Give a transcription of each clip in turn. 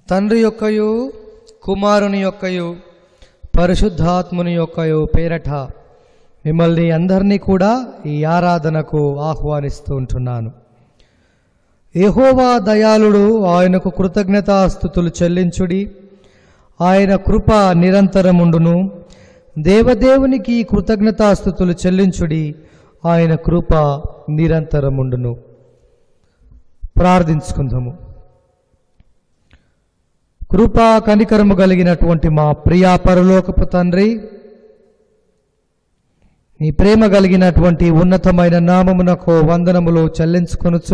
తండ్రి యొక్కయు కుమారుని యొక్కయు పరిశుద్ధాత్ముని యొక్కయు పేరట మిమ్మల్ని అందరినీ కూడా ఈ ఆరాధనకు ఆహ్వానిస్తూ ఉంటున్నాను యెహోవా దయాళుడు ఆయనకు కృతజ్ఞతాస్థుతులు చెల్లించుడి ఆయన కృప నిరంతరముండును దేవదేవునికి కృతజ్ఞతాస్థుతులు చెల్లించుడి ఆయన కృప నిరంతరముండును ప్రార్థించుకుందాము కృపా కనికరము కలిగినటువంటి మా ప్రియా పరలోకపు తండ్రి నీ ప్రేమ కలిగినటువంటి ఉన్నతమైన నామమునకు వందనములు చెల్లించుకొనుచు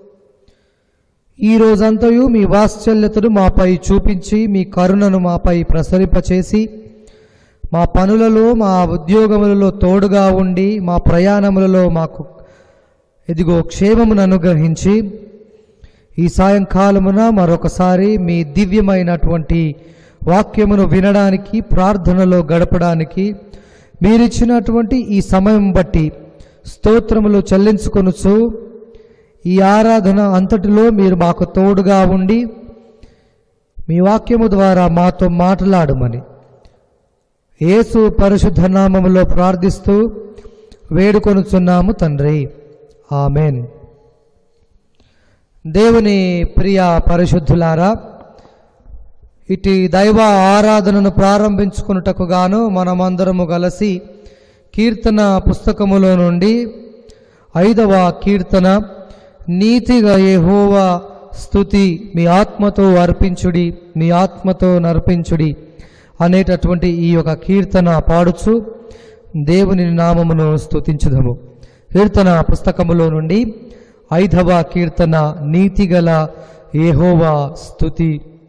ఈ రోజంతయు మీ వాత్సల్యతను మాపై చూపించి మీ కరుణను మాపై ప్రసరింపచేసి మా పనులలో మా ఉద్యోగములలో తోడుగా ఉండి మా ప్రయాణములలో మాకు ఇదిగో క్షేమమును అనుగ్రహించి ఈ సాయంకాలమున మరొకసారి మీ దివ్యమైనటువంటి వాక్యమును వినడానికి ప్రార్థనలో గడపడానికి మీరిచ్చినటువంటి ఈ సమయం బట్టి స్తోత్రములు చెల్లించుకొనుచు ఈ ఆరాధన అంతటిలో మీరు మాకు తోడుగా ఉండి మీ వాక్యము ద్వారా మాతో మాట్లాడమని యేసు పరిశుద్ధ నామములో ప్రార్థిస్తూ వేడుకొనుచున్నాము తండ్రి ఆమెన్ దేవుని ప్రియ పరిశుద్ధులారా ఇటు దైవ ఆరాధనను ప్రారంభించుకున్నటకు గాను మనమందరము కలిసి కీర్తన పుస్తకములో నుండి ఐదవ కీర్తన నీతిగా యెహోవా స్థుతి మీ ఆత్మతో అర్పించుడి మీ ఆత్మతో నర్పించుడి అనేటటువంటి ఈ యొక్క కీర్తన పాడుచు దేవుని నామమును స్తుతించుదము కీర్తన పుస్తకములో నుండి ఐదవ కీర్తన నీతిగల యెహోవా స్థుతి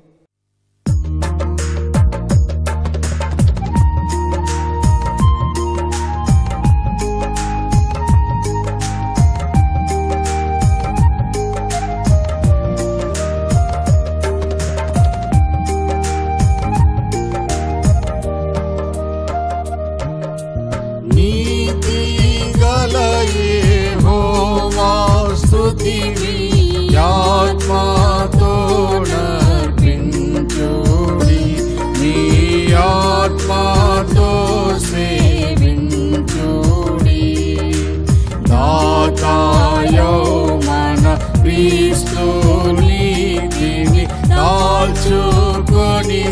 నీతి గల యెహోవా స్తుతిని ఆత్మతో నర్పించుడి నీ ఆత్మతో సేవించుడి దాతాయో మన క్రీస్తు నీతిని దాల్చుకొని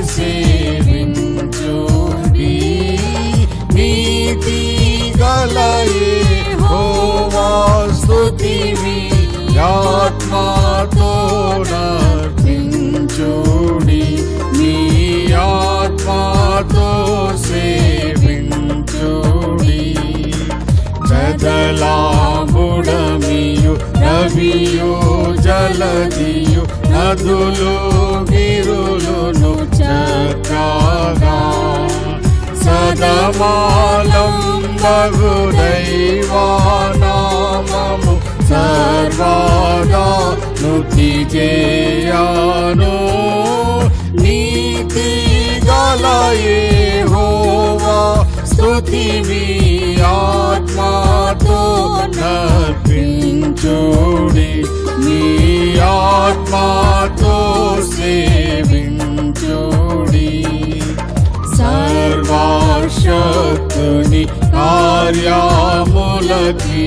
సేవించుడి నీతి గల యెహోవా స్తుతిని ఆత్మతో నర్పించుడి నీ ఆత్మతో సేవించుడి జదలాముడమియు రవియు జలదియు నదులు గిరులును చక్రాగా సదమాలం బగు దైవానామము సర్వాదా నుతి జయాను నీతి గల యెహోవా స్తుతి మీ ఆత్మతో నర్పించుడి మీ ఆత్మతో సేవించుడి సర్వశక్తుని కార్యములకి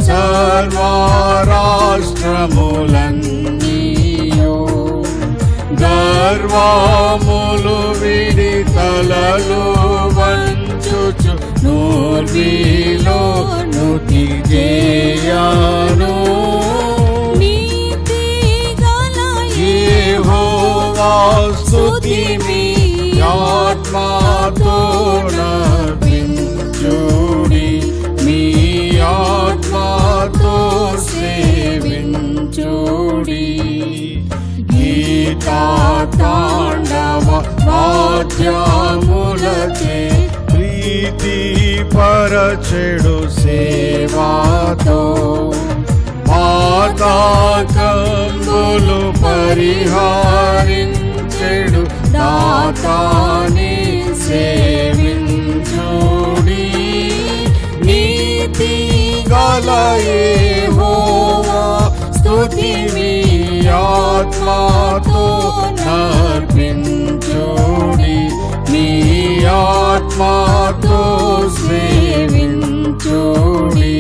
సర్వరాష్ట్రములన్నీయో గర్వములు విడి తలలు వంచుచు నూర్విలో నుతి జయాను నీతి గల యెహోవా స్తుతి మీ ఆత్మతో నర్పించుడి మీ ఆత్మతో సేవించుడి గీతా తాండవ వాద్యములచే ప్రీతి పరచెడు సేవాతో పాతాకంబులు పరిహారించెడు దాతాని సేవించుడి నీతి గల యెహోవా స్తుతి మీ ఆత్మతో నర్పి ఆత్మతో సేవించుడి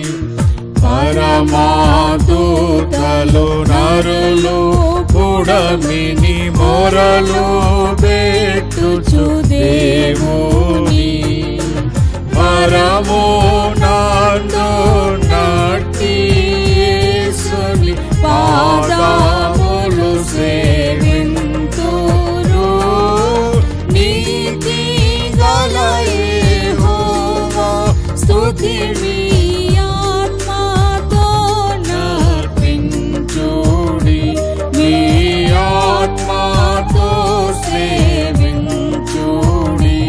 పరమాదూతలు నరులు పుడమిని మొరలు పెట్టుచు దేవుని పరమో నాతో నటి యేసుని పాదములు సేవింతురు నీతి గల యెహోవా స్తుతి మీ ఆత్మతో నర్పించుడి మీ ఆత్మతో సేవించుడి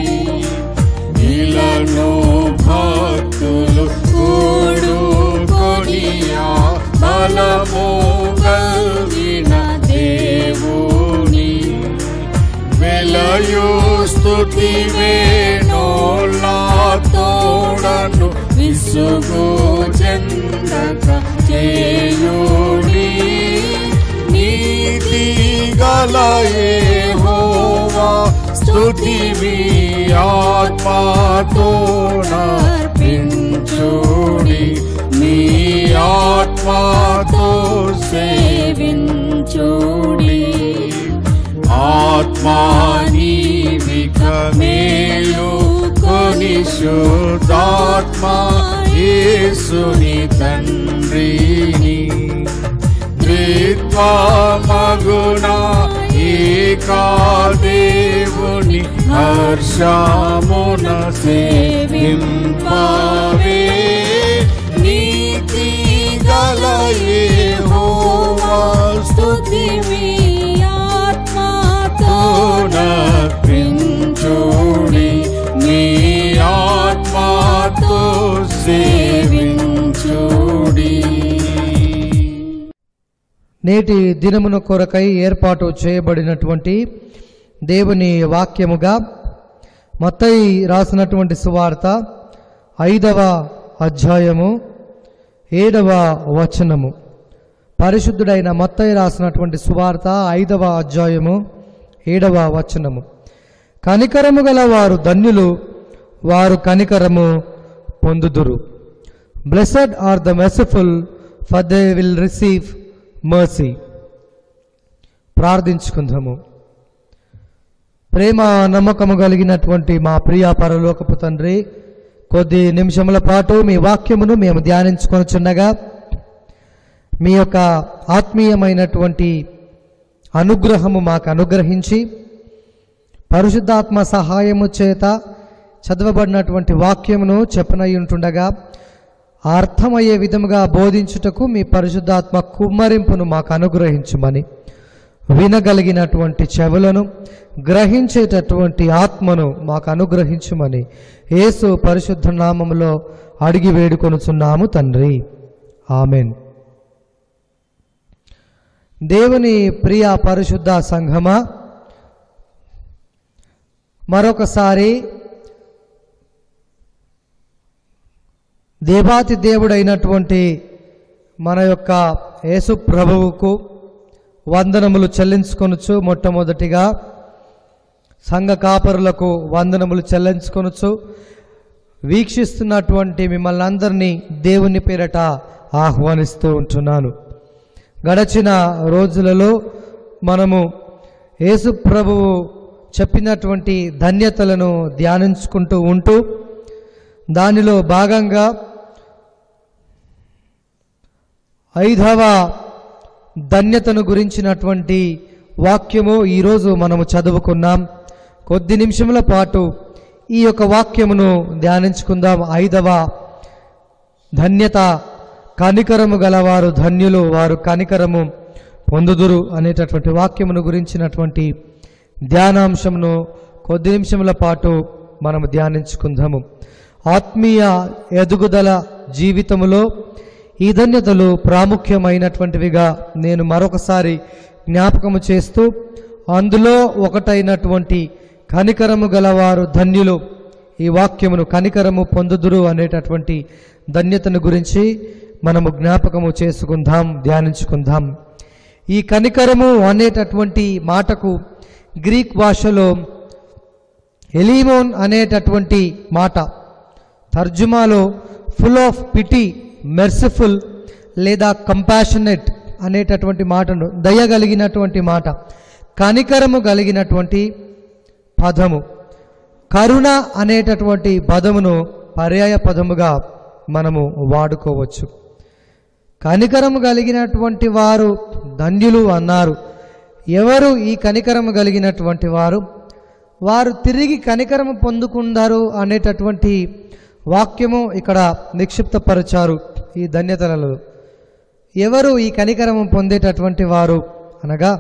ఇలను భక్తులు కూడు కొనియా బలము కలిగిన దేవుని వెలయు స్తుతి వేణోలా తోడను విసుగు చెందక చేయుడి నీతి గల యెహోవా స్తుతి మీ ఆత్మతో నర్పించుడి మీ ఆత్మతో సేవించుడి ఆత్మానీవిక మేలు కొని శుద్ధాత్మ యేసుని తండ్రిని మగుణ ఏకా దేవుని హర్షమున సేవింపవే నీతి గల యెహోవా స్తుతి మీ ఆత్మతో నర్పించుడి మీ ఆత్మతో సేవించుడి నేటి దినమున కొరకై ఏర్పాటు చేయబడినటువంటి దేవుని వాక్యముగా మత్తయి రాసినటువంటి సువార్త ఐదవ అధ్యాయము ఏడవ వచనము పరిశుద్ధుడైన మత్తయి రాసినటువంటి సువార్త ఐదవ అధ్యాయము ఏడవ వచనము కనికరము గల వారు ధన్యులు వారు కనికరము పొందుదురు blessed are the merciful for they will receive mercy ప్రార్థించుకుందాము ప్రేమ నమ్మకము కలిగినటువంటి మా ప్రియ పరలోకపు తండ్రి కొద్ది నిమిషముల పాటు మీ వాక్యమును మేము ధ్యానించుకొనుచుండగా మీ యొక్క ఆత్మీయమైనటువంటి అనుగ్రహము మాకు అనుగ్రహించి పరిశుద్ధాత్మ సహాయము చేత చదవబడినటువంటి వాక్యమును చెప్పనై ఉంటుండగా ఆ అర్థమయ్యే విధముగా బోధించుటకు మీ పరిశుద్ధాత్మ కుమ్మరింపును మాకు అనుగ్రహించమని వినగలిగినటువంటి చెవులను గ్రహించేటటువంటి ఆత్మను మాకు అనుగ్రహించమని యేసు పరిశుద్ధ నామములో అడిగి వేడుకొనుచున్నాము తండ్రి ఆమెన్ దేవుని ప్రియ పరిశుద్ధ సంఘమా మరొకసారి దేవాతి దేవుడైనటువంటి మన యొక్క యేసు ప్రభువుకు వందనములు చెల్లించుకొనుచు మొట్టమొదటిగా సంఘ కాపరులకు వందనములు చెల్లించుకొనుచు వీక్షిస్తున్నటువంటి మిమ్మల్ని అందరినీ దేవుని పేరట ఆహ్వానిస్తూ ఉంటున్నాను గడచిన రోజులలో మనము యేసు ప్రభువు చెప్పినటువంటి ధన్యతలను ధ్యానించుకుంటూ ఉంటూ దానిలో భాగంగా ఐదవ ధన్యతను గురించినటువంటి వాక్యము ఈరోజు మనము చదువుకున్నాం కొద్ది నిమిషముల పాటు ఈ యొక్క వాక్యమును ధ్యానించుకుందాం ఐదవ ధన్యత కనికరము గలవారు ధన్యులు వారు కనికరము పొందుదురు అనేటటువంటి వాక్యమును గురించినటువంటి ధ్యానాంశమును కొద్ది నిమిషముల పాటు మనము ధ్యానించుకుందాము ఆత్మీయ ఎదుగుదల జీవితములో ఈ ధన్యతలు ప్రాముఖ్యమైనటువంటివిగా నేను మరొకసారి జ్ఞాపకము చేస్తూ అందులో ఒకటైనటువంటి కనికరము గలవారు ధన్యులు ఈ వాక్యమును కనికరము పొందుదురు అనేటటువంటి ధన్యతను గురించి మనము జ్ఞాపకము చేసుకుందాం ధ్యానించుకుందాం ఈ కనికరము అనేటటువంటి మాటకు గ్రీక్ భాషలో ఎలీమోన్ అనేటటువంటి మాట తర్జుమాలో ఫుల్ ఆఫ్ పిటి మెర్సిఫుల్ లేదా కంపాషనెట్ అనేటటువంటి మాటను దయ కలిగినటువంటి మాట కనికరము కలిగినటువంటి పదము కరుణ అనేటటువంటి పదమును పర్యాయ పదముగా మనము వాడుకోవచ్చు కనికరము కలిగినటువంటి వారు ధన్యులు అన్నారు ఎవరు ఈ కనికరము కలిగినటువంటి వారు వారు తిరిగి కనికరము పొందుకుంటారు అనేటటువంటి వాక్యము ఇక్కడ నిక్షిప్తపరిచారు ఈ ధన్యతలలో ఎవరు ఈ కనికరము పొందేటటువంటి వారు అనగా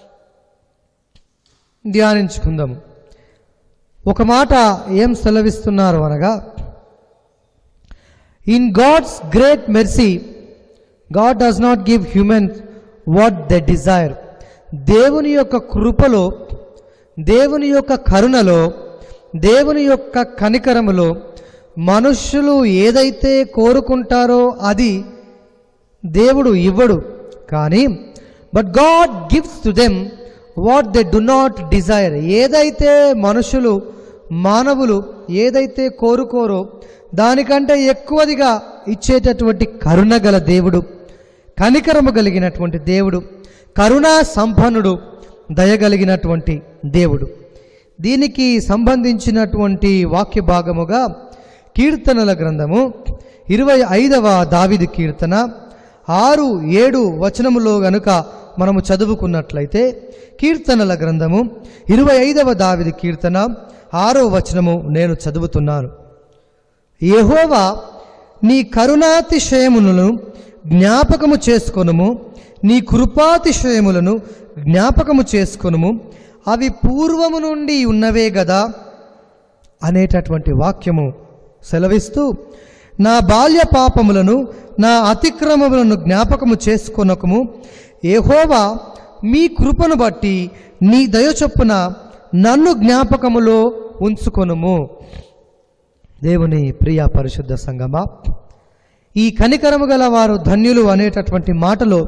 ధ్యానించుకుందాము ఒక మాట ఏం సెలవిస్తున్నారు అనగా in God's great mercy God does not give human what the desire దేవుని యొక్క కృపలో దేవుని యొక్క కరుణలో దేవుని యొక్క కనికరములో మనుష్యులు ఏదైతే కోరుకుంటారో అది దేవుడు ఇవ్వడు కానీ but God gives to them what they do not desire ఏదైతే మనుషులు మానవులు ఏదైతే కోరుకోరో దానికంటే ఎక్కువదిగా ఇచ్చేటటువంటి కరుణ గల దేవుడు కనికరము కలిగినటువంటి దేవుడు కరుణా సంపన్నుడు దయగలిగినటువంటి దేవుడు దీనికి సంబంధించినటువంటి వాక్య భాగముగా కీర్తనల గ్రంథము ఇరవై ఐదవ దావిది కీర్తన ఆరు ఏడు వచనములో గనుక మనము చదువుకున్నట్లయితే కీర్తనల గ్రంథము ఇరవై ఐదవ దావిది కీర్తన ఆరో వచనము నేను చదువుతున్నాను యెహోవా నీ కరుణాతిశయములను జ్ఞాపకము చేసుకొనుము నీ కృపాతిశయములను జ్ఞాపకము చేసుకొనుము అవి పూర్వము నుండి ఉన్నవే గదా అనేటటువంటి వాక్యము సెలవిస్తూ నా బాల్య పాపములను నా అతిక్రమములను జ్ఞాపకము చేసుకొనకము ఏహోవా మీ కృపను బట్టి నీ దయ చొప్పున నన్ను జ్ఞాపకములో ఉంచుకొనుము దేవుని ప్రియ పరిశుద్ధ సంగమా ఈ కనికరము గల వారు ధన్యులు అనేటటువంటి మాటలో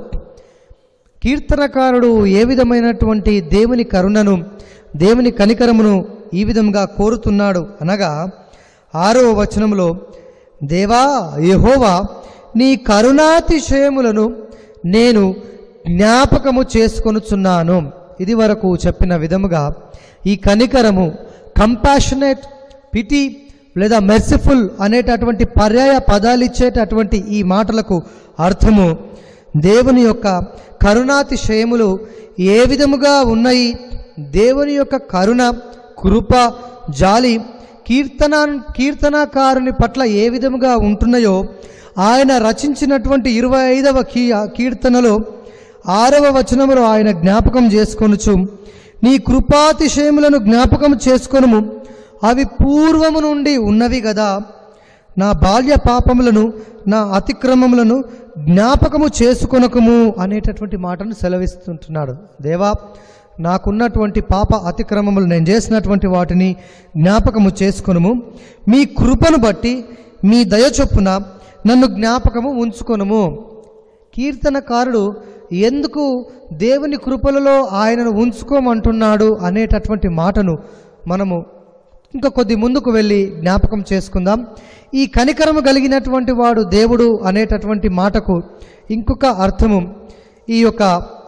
కీర్తనకారుడు ఏ విధమైనటువంటి దేవుని కరుణను దేవుని కనికరమును ఈ విధంగా కోరుతున్నాడు అనగా ఆరవ వచనములో దేవా యెహోవా నీ కరుణాతిశయములను నేను జ్ఞాపకము చేసుకొనుచున్నాను ఇది వరకు చెప్పిన విధముగా ఈ కనికరము కంపాషనేట్ పిటి లేదా మెర్సిఫుల్ అనేటటువంటి పర్యాయ పదాలు ఇచ్చేటటువంటి ఈ మాటలకు అర్థము దేవుని యొక్క కరుణాతిశయములు ఏ విధముగా ఉన్నాయి దేవుని యొక్క కరుణ కృప జాలి కీర్తన కీర్తనాకారుని పట్ల ఏ విధముగా ఉంటున్నాయో ఆయన రచించినటువంటి ఇరవై ఐదవ కీ కీర్తనలో ఆరవ వచనములో ఆయన జ్ఞాపకం చేసుకొనుచు నీ కృపాతిశయములను జ్ఞాపకం చేసుకొనుము అవి పూర్వము నుండి ఉన్నవి కదా నా బాల్య పాపములను నా అతిక్రమములను జ్ఞాపకము చేసుకొనకము అనేటటువంటి మాటను సెలవిస్తుంటున్నాడు దేవా నాకున్నటువంటి పాప అతిక్రమములు నేను చేసినటువంటి వాటిని జ్ఞాపకము చేసుకొనుము మీ కృపను బట్టి మీ దయ చొప్పున నన్ను జ్ఞాపకము ఉంచుకొనుము కీర్తనకారుడు ఎందుకు దేవుని కృపలలో ఆయనను ఉంచుకోమంటున్నాడు అనేటటువంటి మాటను మనము ఇంకా కొద్ది ముందుకు వెళ్ళి జ్ఞాపకం చేసుకుందాం ఈ కనికరము కలిగినటువంటి వాడు దేవుడు అనేటటువంటి మాటకు ఇంకొక అర్థము ఈ యొక్క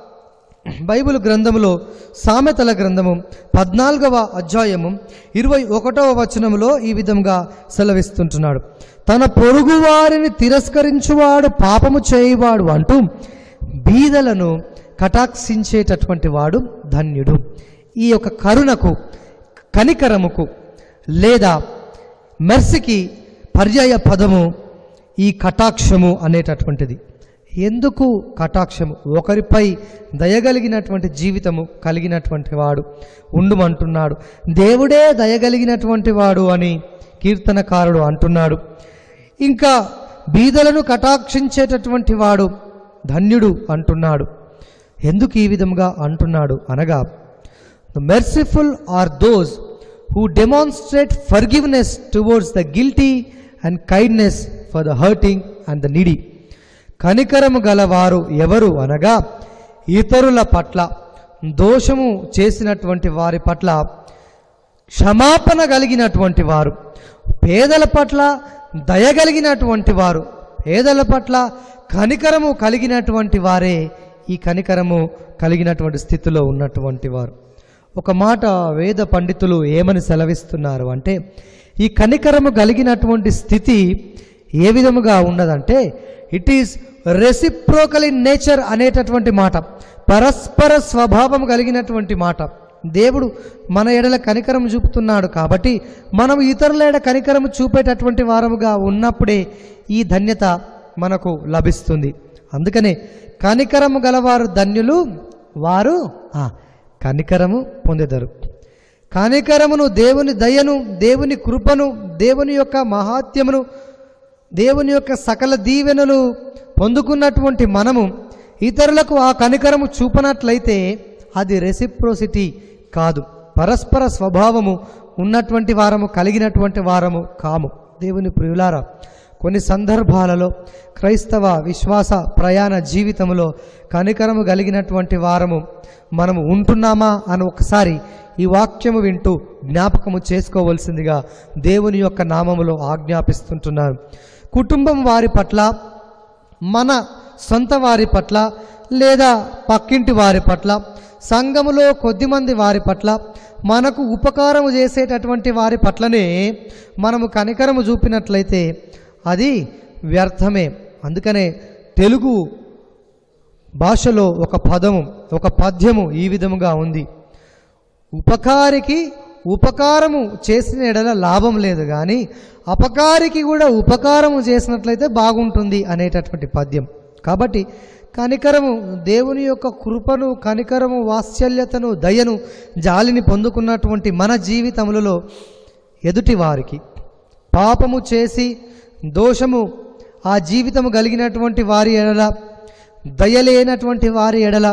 బైబిల్ గ్రంథములో సామెతల గ్రంథము పద్నాలుగవ అధ్యాయము ఇరవై ఒకటవ వచనములో ఈ విధంగా సెలవిస్తుంటున్నాడు తన పొరుగు వారిని తిరస్కరించువాడు పాపము చేయవాడు అంటూ బీదలను కటాక్షించేటటువంటి వాడు ధన్యుడు ఈ యొక్క కరుణకు కనికరముకు లేదా మెర్సికి పర్యాయ పదము ఈ కటాక్షము అనేటటువంటిది ఎందుకు కటాక్షము ఒకరిపై దయగలిగినటువంటి జీవితము కలిగినటువంటి వాడు ఉండుమంటున్నాడు దేవుడే దయగలిగినటువంటి వాడు అని కీర్తనకారుడు అంటున్నాడు ఇంకా బీదలను కటాక్షించేటటువంటి వాడు ధన్యుడు అంటున్నాడు ఎందుకు ఈ విధంగా అంటున్నాడు అనగా the merciful are those who demonstrate forgiveness towards the guilty and kindness for the hurting and the needy కనికరము గలవారు ఎవరు అనగా ఇతరుల పట్ల దోషము చేసినటువంటి వారి పట్ల క్షమాపణ కలిగినటువంటి వారు పేదల పట్ల దయగలిగినటువంటి వారు పేదల పట్ల కనికరము కలిగినటువంటి వారే ఈ కనికరము కలిగినటువంటి స్థితిలో ఉన్నటువంటి వారు ఒక మాట వేద పండితులు ఏమని సెలవిస్తున్నారు అంటే ఈ కనికరము కలిగినటువంటి స్థితి ఏ విధముగా ఉన్నదంటే it is reciprocal in nature అనేటటువంటి మాట పరస్పర స్వభావం కలిగినటువంటి మాట దేవుడు మన ఎడల కనికరం చూపుతున్నాడు కాబట్టి మనం ఇతరుల ఎడ కనికరం చూపేటటువంటి వారముగా ఉన్నప్పుడే ఈ ధన్యత మనకు లభిస్తుంది అందుకనే కనికరము గలవారు ధన్యులు వారు ఆ, కనికరము పొందెదరు కనికరమును దేవుని దయను దేవుని కృపను దేవుని యొక్క మహాత్యమును దేవుని యొక్క సకల దీవెనలు పొందుకున్నటువంటి మనము ఇతరులకు ఆ కనికరము చూపనట్లయితే అది రెసిప్రోసిటీ కాదు పరస్పర స్వభావము ఉన్నటువంటి వారము కలిగినటువంటి వారము కాము దేవుని ప్రియులారా కొన్ని సందర్భాలలో క్రైస్తవ విశ్వాస ప్రయాణ జీవితంలో కనికరము కలిగినటువంటి వారము మనము ఉంటున్నామా అని ఒకసారి ఈ వాక్యము వింటూ జ్ఞాపకము చేసుకోవలసిందిగా దేవుని యొక్క నామములో ఆజ్ఞాపిస్తుంటున్నాను కుటుంబం వారి పట్ల మన సొంత వారి పట్ల లేదా పక్కింటి వారి పట్ల సంఘములో కొద్దిమంది వారి పట్ల మనకు ఉపకారము చేసేటటువంటి వారి పట్లనే మనము కనికరము చూపినట్లయితే అది వ్యర్థమే అందుకనే తెలుగు భాషలో ఒక పదము ఒక పద్యము ఈ విధముగా ఉంది ఉపకారికి ఉపకారము చేసిన ఎడల లాభం లేదు కానీ అపకారికి కూడా ఉపకారము చేసినట్లయితే బాగుంటుంది అనేటటువంటి పద్యం కాబట్టి కనికరము దేవుని యొక్క కృపను కనికరము వాత్సల్యతను దయను జాలిని పొందుకున్నటువంటి మన జీవితములలో ఎదుటి వారికి పాపము చేసి దోషము ఆ జీవితము కలిగినటువంటి వారి ఎడల దయలేనటువంటి వారి ఎడల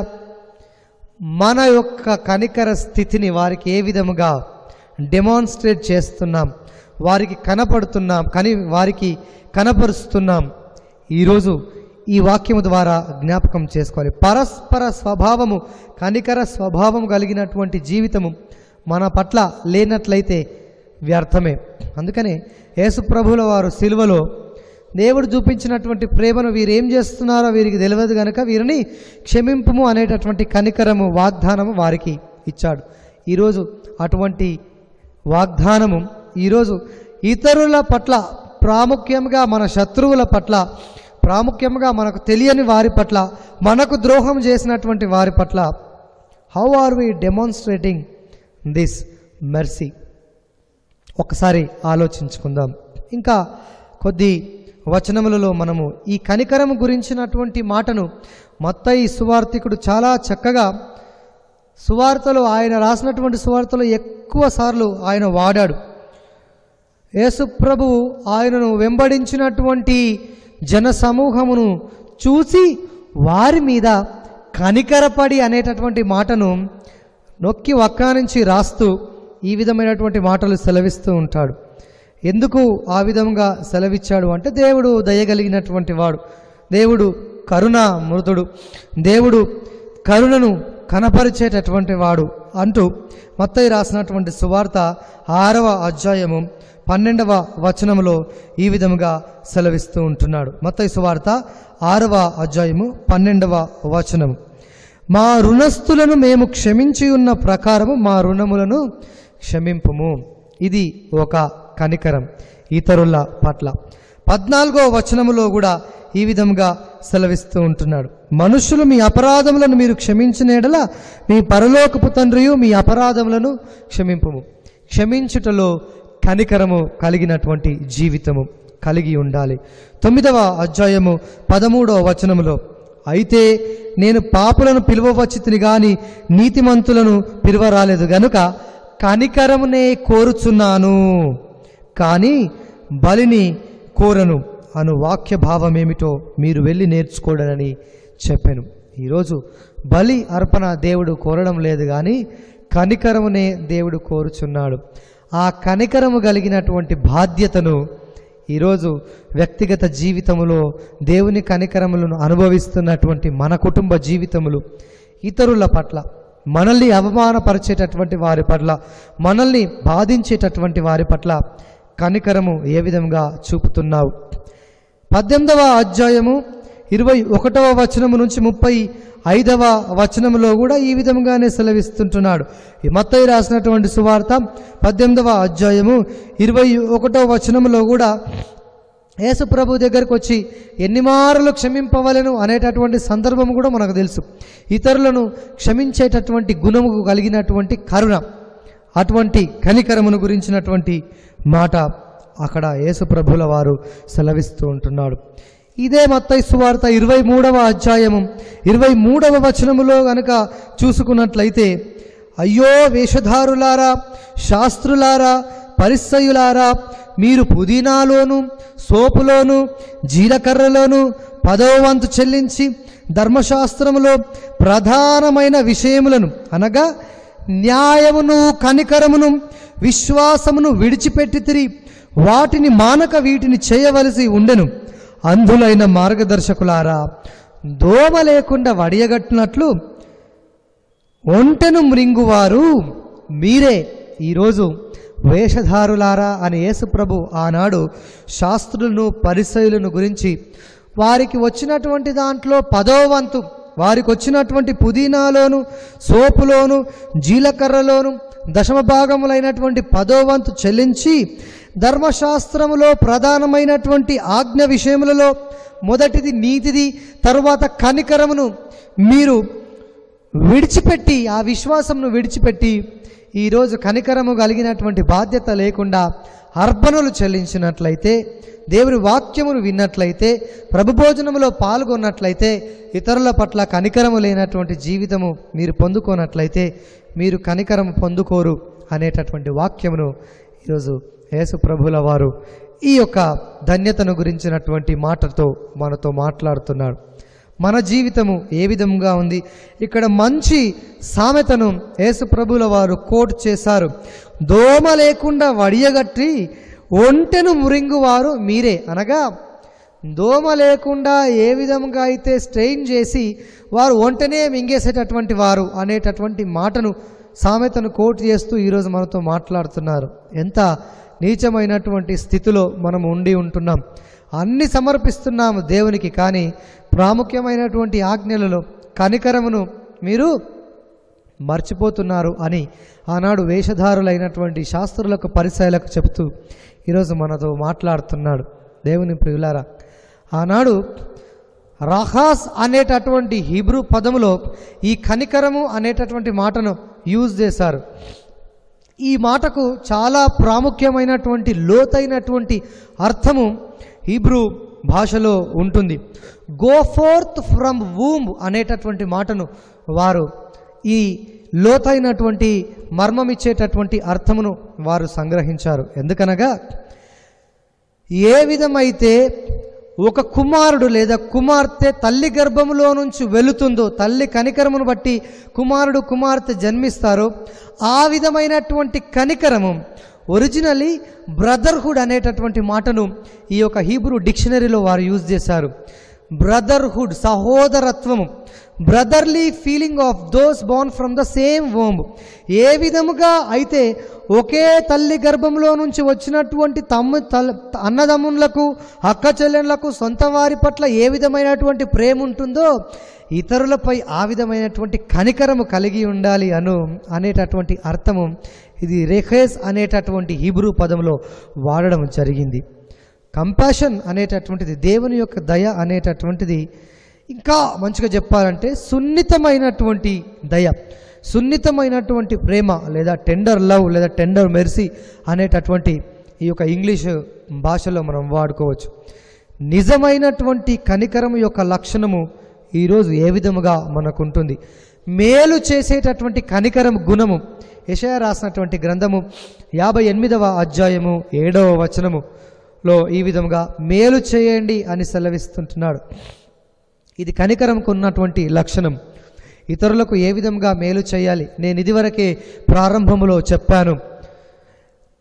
మన యొక్క కనికర స్థితిని వారికి ఏ విధముగా డెమాన్స్ట్రేట్ చేస్తున్నాం వారికి కనపడుతున్నాం కని వారికి కనపరుస్తున్నాం ఈరోజు ఈ వాక్యము ద్వారా జ్ఞాపకం చేసుకోవాలి పరస్పర స్వభావము కనికర స్వభావం కలిగినటువంటి జీవితము మన పట్ల లేనట్లయితే వ్యర్థమే అందుకనే యేసుప్రభుల వారు సిలువలో దేవుడు చూపించినటువంటి ప్రేమను వీరు ఏం చేస్తున్నారో వీరికి తెలియదు కనుక వీరిని క్షమింపుము అనేటటువంటి కనికరము వాగ్దానము వారికి ఇచ్చాడు ఈరోజు అటువంటి వాగ్దానము ఈరోజు ఇతరుల పట్ల ప్రాముఖ్యంగా మన శత్రువుల పట్ల ప్రాముఖ్యంగా మనకు తెలియని వారి పట్ల మనకు ద్రోహం చేసినటువంటి వారి పట్ల how are we demonstrating this mercy ఒకసారి ఆలోచించుకుందాం ఇంకా కొద్ది వచనములలో మనము ఈ కనికరము గురించినటువంటి మాటను మత్తయి సువార్థికుడు చాలా చక్కగా సువార్తలో ఆయన రాసినటువంటి సువార్తలో ఎక్కువ సార్లు ఆయన వాడాడు యేసుప్రభు ఆయనను వెంబడించినటువంటి జన సమూహమును చూసి వారి మీద కనికరపడి అనేటటువంటి మాటను నొక్కి వక్కానించి రాస్తూ ఈ విధమైనటువంటి మాటలు సెలవిస్తూ ఉంటాడు ఎందుకు ఆ విధంగా సెలవిచ్చాడు అంటే దేవుడు దయగలిగినటువంటి వాడు దేవుడు కరుణ మృదుడు దేవుడు కరుణను కనపరిచేటటువంటి వాడు అంటూ మత్తయి రాసినటువంటి సువార్త ఆరవ అధ్యాయము పన్నెండవ వచనములో ఈ విధముగా సెలవిస్తూ ఉంటున్నాడు మత్తయి సువార్త ఆరవ అధ్యాయము పన్నెండవ వచనము మా రుణస్థులను మేము క్షమించి ఉన్న ప్రకారము మా రుణములను క్షమింపుము ఇది ఒక కనికరం ఇతరుల పట్ల పద్నాలుగో వచనములో కూడా ఈ విధంగా సెలవిస్తూ ఉంటున్నాడు మనుషులు మీ అపరాధములను మీరు క్షమించిన ఎడల మీ పరలోకపు తండ్రియు మీ అపరాధములను క్షమింపుము క్షమించుటలో కనికరము కలిగినటువంటి జీవితము కలిగి ఉండాలి తొమ్మిదవ అధ్యాయము పదమూడవ వచనములో అయితే నేను పాపులను పిలువవచ్చితిని గాని నీతిమంతులను పిలువరాలేదు గనుక కనికరమునే కోరుచున్నాను కానీ బలిని కోరను అను వాక్య భావం ఏమిటో మీరు వెళ్ళి నేర్చుకోడనని చెప్పాను ఈరోజు బలి అర్పణ దేవుడు కోరడం లేదు కానీ కనికరమునే దేవుడు కోరుచున్నాడు ఆ కనికరము కలిగినటువంటి బాధ్యతను ఈరోజు వ్యక్తిగత జీవితములో దేవుని కనికరములను అనుభవిస్తున్నటువంటి మన కుటుంబ జీవితములు ఇతరుల పట్ల మనల్ని అవమానపరిచేటటువంటి వారి పట్ల మనల్ని బాధించేటటువంటి వారి పట్ల కనికరము ఏ విధంగా చూపుతున్నావు పద్దెనిమిదవ అధ్యాయము ఇరవై ఒకటవ వచనము నుంచి ముప్పై ఐదవ వచనములో కూడా ఈ విధంగానే సెలవిస్తుంటున్నాడు ఈ మత్తయి రాసినటువంటి సువార్త పద్దెనిమిదవ అధ్యాయము ఇరవై ఒకటవ వచనములో కూడా యేసు ప్రభు దగ్గరకు వచ్చి ఎన్ని మారులు క్షమింపవలను అనేటటువంటి సందర్భం కూడా మనకు తెలుసు ఇతరులను క్షమించేటటువంటి గుణము కలిగినటువంటి కరుణ అటువంటి కనికరమును గురించినటువంటి మాట అక్కడ యేసు ప్రభుల వారు సెలవిస్తూ ఉంటున్నాడు ఇదే మత్తయి సువార్త ఇరవై మూడవ అధ్యాయము ఇరవై మూడవ వచనములో గనుక చూసుకున్నట్లయితే అయ్యో వేషధారులారా శాస్త్రులారా పరిసయులారా మీరు పుదీనాలోను సోపులోను జీలకర్రలోను పదవ వంతు చెల్లించి ధర్మశాస్త్రములో ప్రధానమైన విషయములను అనగా న్యాయమును కనికరమును విశ్వాసమును విడిచిపెట్టి తిరిగి వాటిని మానక వీటిని చేయవలసి ఉండెను అంధులైన మార్గదర్శకులారా దోమ లేకుండా వడియగట్టినట్లు ఒంటెను మృంగువారు మీరే ఈరోజు వేషధారులారా అని యేసుప్రభు ఆనాడు శాస్త్రులను పరిసయులను గురించి వారికి వచ్చినటువంటి దాంట్లో పదో వంతు వారికి వచ్చినటువంటి పుదీనాలోను సోపులోను జీలకర్రలోను దశమ భాగములైనటువంటి పదో వంతు చెల్లించి ధర్మశాస్త్రములో ప్రధానమైనటువంటి ఆజ్ఞ విషయములలో మొదటిది నీతిది తరువాత కనికరమును మీరు విడిచిపెట్టి ఆ విశ్వాసంను విడిచిపెట్టి ఈరోజు కనికరము కలిగినటువంటి బాధ్యత లేకుండా అర్పణలు చెల్లించినట్లయితే దేవుని వాక్యమును విన్నట్లయితే ప్రభు భోజనములో పాల్గొన్నట్లయితే ఇతరుల పట్ల కనికరము లేనటువంటి జీవితము మీరు పొందుకోనట్లయితే మీరు కనికరము పొందుకోరు అనేటటువంటి వాక్యమును ఈరోజు యేసు ప్రభుల వారు ఈ యొక్క ధన్యతను గురించినటువంటి మాటతో మనతో మాట్లాడుతున్నాడు మన జీవితము ఏ విధంగా ఉంది ఇక్కడ మంచి సామెతను యేసు ప్రభుల వారు కోట్ చేశారు దోమ లేకుండా వడియగట్టి ఒంటెను మురింగువారు మీరే అనగా దోమ లేకుండా ఏ విధంగా అయితే స్ట్రెయిన్ చేసి వారు ఒంటనే మింగేసేటటువంటి వారు అనేటటువంటి మాటను సామెతను కోట్ చేస్తూ ఈరోజు మనతో మాట్లాడుతున్నారు ఎంత నీచమైనటువంటి స్థితిలో మనం ఉండి ఉంటున్నాం అన్ని సమర్పిస్తున్నాము దేవునికి కానీ ప్రాముఖ్యమైనటువంటి ఆజ్ఞలలో కనికరమును మీరు మర్చిపోతున్నారు అని ఆనాడు వేషధారులైనటువంటి శాస్త్రులకు పరిచయాలకు చెబుతూ ఈరోజు మనతో మాట్లాడుతున్నాడు దేవుని ప్రియులారా ఆనాడు రహాస్ అనేటటువంటి హీబ్రూ పదములో ఈ కనికరము అనేటటువంటి మాటను యూజ్ చేశారు ఈ మాటకు చాలా ప్రాముఖ్యమైనటువంటి లోతైనటువంటి అర్థము హీబ్రూ భాషలో ఉంటుంది గో ఫోర్త్ ఫ్రమ్ వూమ్ అనేటటువంటి మాటను వారు ఈ లోతైనటువంటి మర్మం ఇచ్చేటటువంటి అర్థమును వారు సంగ్రహించారు ఎందుకనగా ఏ విధమైతే ఒక కుమారుడు లేదా కుమార్తె తల్లి గర్భములో నుంచి వెళుతుందో తల్లి కనికరమును బట్టి కుమారుడు కుమార్తె జన్మిస్తారో ఆ విధమైనటువంటి కనికరము ఒరిజినలీ బ్రదర్హుడ్ అనేటటువంటి మాటను ఈ యొక్క హీబ్రూ డిక్షనరీలో వారు యూజ్ చేశారు బ్రదర్హుడ్ సహోదరత్వము brotherly feeling of those born from the same womb ఏ విధముగా అయితే ఒకే తల్లి గర్భంలో నుంచి వచ్చినటువంటి తమ్ము తల్ అన్నదమ్ములకు అక్క చెల్లెళ్లకు సొంత వారి పట్ల ఏ విధమైనటువంటి ప్రేమ ఉంటుందో ఇతరులపై ఆ విధమైనటువంటి కనికరము కలిగి ఉండాలి అను అనేటటువంటి అర్థము ఇది రెహేస్ అనేటటువంటి హీబ్రూ పదంలో వాడడం జరిగింది కంపాషన్ అనేటటువంటిది దేవుని యొక్క దయ అనేటటువంటిది ఇంకా మంచిగా చెప్పాలంటే సున్నితమైనటువంటి దయ సున్నితమైనటువంటి ప్రేమ లేదా టెండర్ లవ్ లేదా టెండర్ మెర్సీ అనేటటువంటి ఈ యొక్క ఇంగ్లీష్ భాషలో మనం వాడుకోవచ్చు నిజమైనటువంటి కనికరం యొక్క లక్షణము ఈరోజు ఏ విధముగా మనకుంటుంది మేలు చేసేటటువంటి కనికరం గుణము యషయ రాసినటువంటి గ్రంథము యాభై ఎనిమిదవ అధ్యాయము ఏడవ వచనము లో ఈ విధముగా మేలు చేయండి అని సెలవిస్తుంటున్నాడు ఇది కనికరంకు ఉన్నటువంటి లక్షణం ఇతరులకు ఏ విధంగా మేలు చేయాలి నేను ఇదివరకే ప్రారంభములో చెప్పాను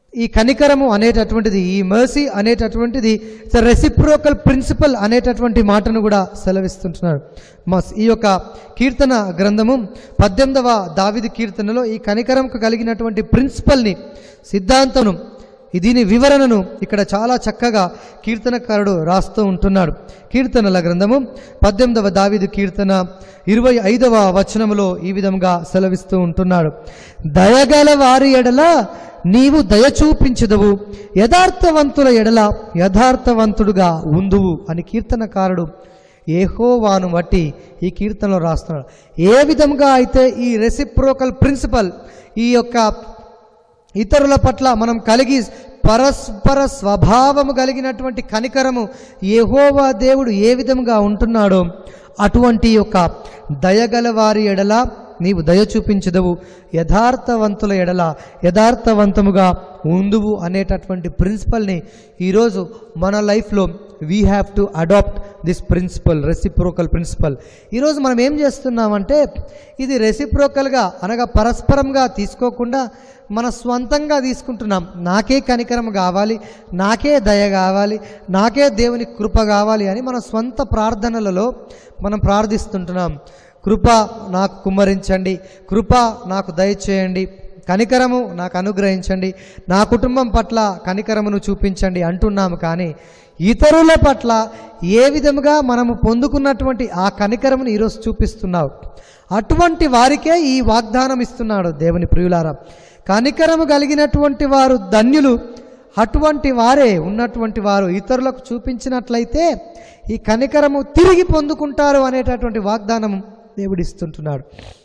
ఈ కనికరము అనేటటువంటిది ఈ మర్సీ అనేటటువంటిది ఇట్స్ రెసిప్రోకల్ ప్రిన్సిపల్ అనేటటువంటి మాటను కూడా సెలవిస్తుంటున్నారు మస్ ఈ యొక్క కీర్తన గ్రంథము పద్దెనిమిదవ దావిది కీర్తనలో ఈ కనికరంకు కలిగినటువంటి ప్రిన్సిపల్ని సిద్ధాంతమును ఈ దీని వివరణను ఇక్కడ చాలా చక్కగా కీర్తనకారుడు రాస్తూ ఉంటున్నాడు కీర్తనల గ్రంథము పద్దెనిమిదవ దావిదు కీర్తన ఇరవై ఐదవ వచనములో ఈ విధంగా సెలవిస్తూ ఉంటున్నాడు దయగల వారి ఎడల నీవు దయ చూపించదవు యథార్థవంతుల ఎడల యథార్థవంతుడుగా ఉందువు అని కీర్తనకారుడు ఏహోవాను బట్టి ఈ కీర్తనలో రాస్తున్నాడు ఏ విధంగా అయితే ఈ రెసిప్రోకల్ ప్రిన్సిపల్ ఈ యొక్క ఇతరుల పట్ల మనం కలిగి పరస్పర స్వభావము కలిగినటువంటి కనికరము యెహోవా దేవుడు ఏ విధంగా ఉంటున్నాడో అటువంటి యొక్క దయగల వారి ఎడల నీవు దయ చూపించదవు యథార్థవంతుల ఎడల యథార్థవంతముగా ఉందువు అనేటటువంటి ప్రిన్సిపల్ని ఈరోజు మన లైఫ్లో we have to adapt this principle reciprocal principle ఈరోజు మనం ఏం చేస్తున్నామంటే ఇది రెసిప్రోకల్గా అనగా పరస్పరంగా తీసుకోకుండా మన స్వంతంగా తీసుకుంటున్నాం నాకే కనికరం కావాలి నాకే దయ కావాలి నాకే దేవుని కృప కావాలి అని మన స్వంత ప్రార్థనలలో మనం ప్రార్థిస్తుంటున్నాం కృప నాకు కుమ్మరించండి కృప నాకు దయచేయండి కనికరము నాకు అనుగ్రహించండి నా కుటుంబం పట్ల కనికరమును చూపించండి అంటున్నాము కానీ ఇతరుల పట్ల ఏ విధముగా మనము పొందుకున్నటువంటి ఆ కనికరమును ఈరోజు చూపిస్తున్నావు అటువంటి వారికే ఈ వాగ్దానం ఇస్తున్నాడు దేవుని ప్రియులారా కనికరము కలిగినటువంటి వారు ధన్యులు అటువంటి వారే ఉన్నటువంటి వారు ఇతరులకు చూపించినట్లయితే ఈ కనికరము తిరిగి పొందుకుంటారు అనేటటువంటి వాగ్దానం దేవుడిస్తుంటున్నాడు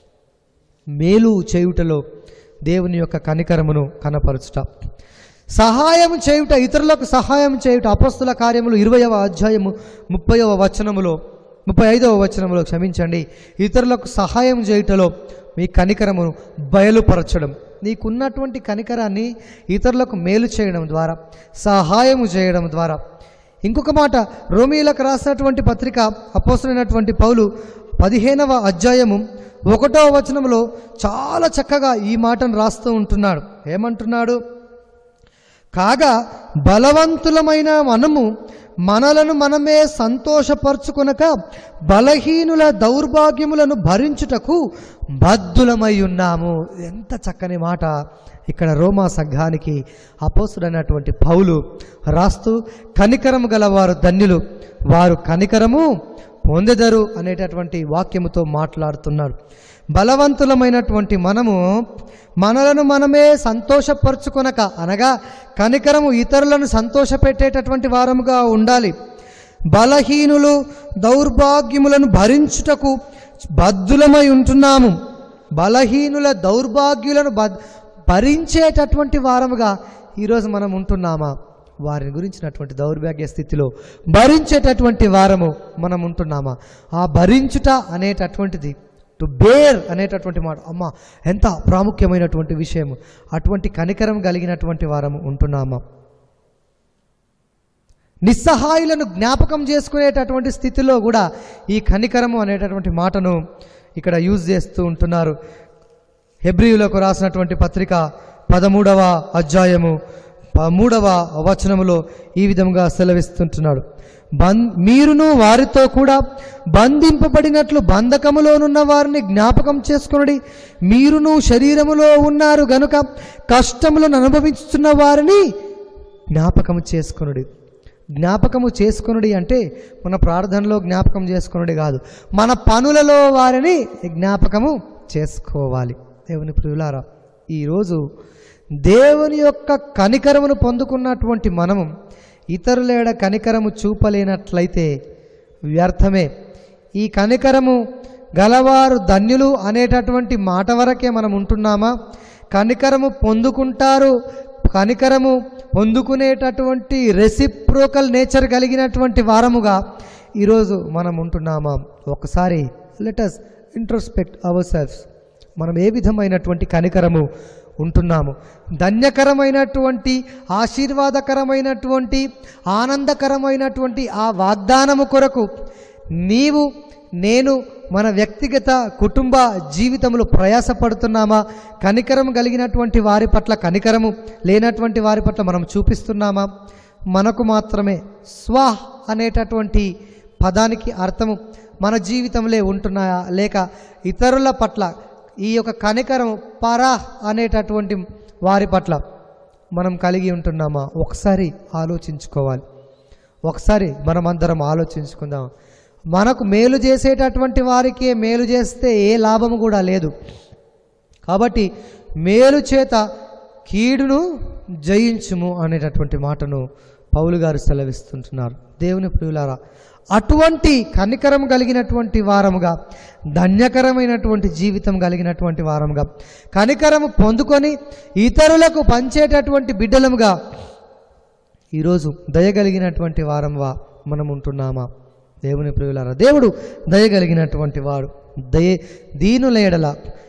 మేలు చేయుటలో దేవుని యొక్క కనికరమును కనపరచుట సహాయం చేయుట ఇతరులకు సహాయం చేయుట అపస్తుల కార్యములు ఇరవయవ అధ్యాయము ముప్పైవ వచనములో ముప్పై ఐదవ వచనములో క్షమించండి ఇతరులకు సహాయం చేయుటలో మీ కనికరమును బయలుపరచడం నీకున్నటువంటి కనికరాన్ని ఇతరులకు మేలు చేయడం ద్వారా సహాయము చేయడం ద్వారా ఇంకొక మాట రోమిలకు రాసినటువంటి పత్రిక అపోసరైనటువంటి పౌలు పదిహేనవ అధ్యాయము ఒకటో వచనంలో చాలా చక్కగా ఈ మాటను రాస్తూ ఉంటున్నాడు ఏమంటున్నాడు కాగా బలవంతులమైన మనము మనలను మనమే సంతోషపరచుకొనక బలహీనుల దౌర్భాగ్యములను భరించుటకు బద్దులమై ఉన్నాము ఎంత చక్కని మాట ఇక్కడ రోమా సంఘానికి అపోసుడైనటువంటి పౌలు రాస్తూ కనికరము గలవారు ధన్యులు వారు కనికరము పొందెదరు అనేటటువంటి వాక్యముతో మాట్లాడుతున్నాడు బలవంతులమైనటువంటి మనము మనలను మనమే సంతోషపరుచుకొనక అనగా కనికరము ఇతరులను సంతోషపెట్టేటటువంటి వారముగా ఉండాలి బలహీనులు దౌర్భాగ్యములను భరించుటకు బద్దులమై ఉంటున్నాము బలహీనుల దౌర్భాగ్యులను బ- భరించేటటువంటి వారముగా ఈరోజు మనం ఉంటున్నామా వారిని గురించినటువంటి దౌర్భాగ్య స్థితిలో భరించేటటువంటి వారము మనం ఉంటున్నామా ఆ భరించుట అనేటటువంటిది టు బేర్ అనేటటువంటి మాట అమ్మ ఎంత ప్రాముఖ్యమైనటువంటి విషయము అటువంటి కనికరం కలిగినటువంటి వారము ఉంటున్నామా నిస్సహాయులను జ్ఞాపకం చేసుకునేటటువంటి స్థితిలో కూడా ఈ కనికరము అనేటటువంటి మాటను ఇక్కడ యూజ్ చేస్తూ ఉంటున్నారు హెబ్రియులకు రాసినటువంటి పత్రిక పదమూడవ అధ్యాయము ప- మూడవ వచనములో ఈ విధంగా సెలవిస్తుంటున్నాడు బం మీరును వారితో కూడా బంధింపబడినట్లు బంధకములోనున్న వారిని జ్ఞాపకం చేసుకొనుడి మీరును శరీరములో ఉన్నారు గనుక కష్టములను అనుభవిస్తున్న వారిని జ్ఞాపకము చేసుకొనుడి జ్ఞాపకము చేసుకొనుడి అంటే మన ప్రార్థనలో జ్ఞాపకం చేసుకొనుడి కాదు మన పనులలో వారిని జ్ఞాపకము చేసుకోవాలి దేవుని ప్రియులారా ఈరోజు దేవుని యొక్క కనికరమును పొందుకున్నటువంటి మనము ఇతరులేడ కనికరము చూపలేనట్లయితే వ్యర్థమే ఈ కనికరము గలవారు ధన్యులు అనేటటువంటి మాట వరకే మనం ఉంటున్నామా కనికరము పొందుకుంటారు కనికరము పొందుకునేటటువంటి రెసిప్రోకల్ నేచర్ కలిగినటువంటి వారముగా ఈరోజు మనం ఉంటున్నామా ఒకసారి లెటస్ ఇంట్రోస్పెక్ట్ అవర్ సెల్ఫ్స్ మనం ఏ విధమైనటువంటి కనికరము ఉంటున్నాము ధన్యకరమైనటువంటి ఆశీర్వాదకరమైనటువంటి ఆనందకరమైనటువంటి ఆ వాగ్దానము కొరకు నీవు నేను మన వ్యక్తిగత కుటుంబ జీవితంలో ప్రయాసపడుతున్నామా కనికరం కలిగినటువంటి వారి పట్ల కనికరము లేనటువంటి వారి పట్ల మనం చూపిస్తున్నామా మనకు మాత్రమే స్వ అనేటటువంటి పదానికి అర్థము మన జీవితంలో ఉంటున్నాయా లేక ఇతరుల పట్ల ఈ యొక్క కనికరం పరా అనేటటువంటి వారి పట్ల మనం కలిగి ఉంటున్నామా ఒకసారి ఆలోచించుకోవాలి ఒకసారి మనమందరం ఆలోచించుకుందాం మనకు మేలు చేసేటటువంటి వారికి మేలు చేస్తే ఏ లాభము కూడా లేదు కాబట్టి మేలు చేత కీడును జయించుము అనేటటువంటి మాటను పౌలు గారు సెలవిస్తుంటున్నారు దేవుని ప్రియులారా అటువంటి కనికరం కలిగినటువంటి వారముగా ధన్యకరమైనటువంటి జీవితం కలిగినటువంటి వారముగా కనికరము పొందుకొని ఇతరులకు పంచేటటువంటి బిడ్డలముగా ఈరోజు దయగలిగినటువంటి వారంవా మనం ఉంటున్నామా దేవుని ప్రియులారా దేవుడు దయగలిగినటువంటి వాడు దయ దీనుల ఎడల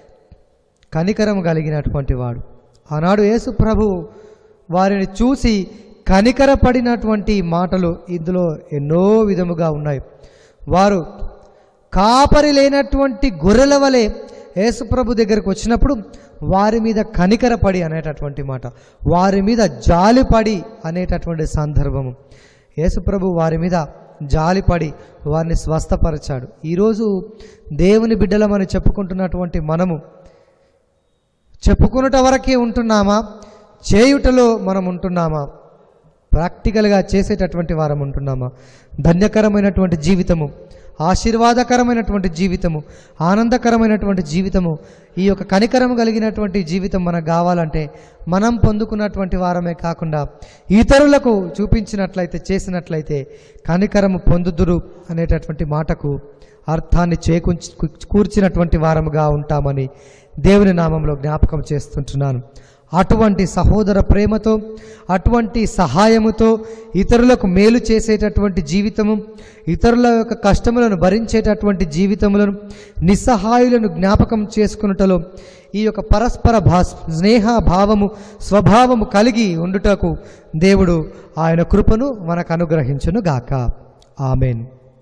కనికరం కలిగినటువంటి వాడు ఆనాడు యేసు ప్రభు వారిని చూసి కనికరపడినటువంటి మాటలు ఇందులో ఎన్నో విధముగా ఉన్నాయి వారు కాపరి లేనటువంటి గొర్రెల వలె యేసుప్రభు దగ్గరకు వచ్చినప్పుడు వారి మీద కనికరపడి అనేటటువంటి మాట వారి మీద జాలిపడి అనేటటువంటి సందర్భము యేసుప్రభు వారి మీద జాలిపడి వారిని స్వస్థపరిచాడు ఈరోజు దేవుని బిడ్డలమని చెప్పుకుంటున్నటువంటి మనము చెప్పుకున్నట వరకే ఉంటున్నామా చేయుటలో మనం ఉంటున్నామా ప్రాక్టికల్గా చేసేటటువంటి వారం ఉంటున్నామా ధన్యకరమైనటువంటి జీవితము ఆశీర్వాదకరమైనటువంటి జీవితము ఆనందకరమైనటువంటి జీవితము ఈ యొక్క కనికరం కలిగినటువంటి జీవితం మనకు కావాలంటే మనం పొందుకున్నటువంటి వారమే కాకుండా ఇతరులకు చూపించినట్లయితే చేసినట్లయితే కనికరము పొందుదురు అనేటటువంటి మాటకు అర్థాన్ని చేకూర్చి కూర్చినటువంటి వారముగా ఉంటామని దేవుని నామంలో జ్ఞాపకం చేస్తుంటున్నాను అటువంటి సహోదర ప్రేమతో అటువంటి సహాయముతో ఇతరులకు మేలు చేసేటటువంటి జీవితము ఇతరుల యొక్క కష్టములను భరించేటటువంటి జీవితములను నిస్సహాయులను జ్ఞాపకం చేసుకున్నటలో ఈ యొక్క పరస్పర భా స్నేహ భావము స్వభావము కలిగి ఉండుటకు దేవుడు ఆయన కృపను మనకు అనుగ్రహించును గాక ఆమెన్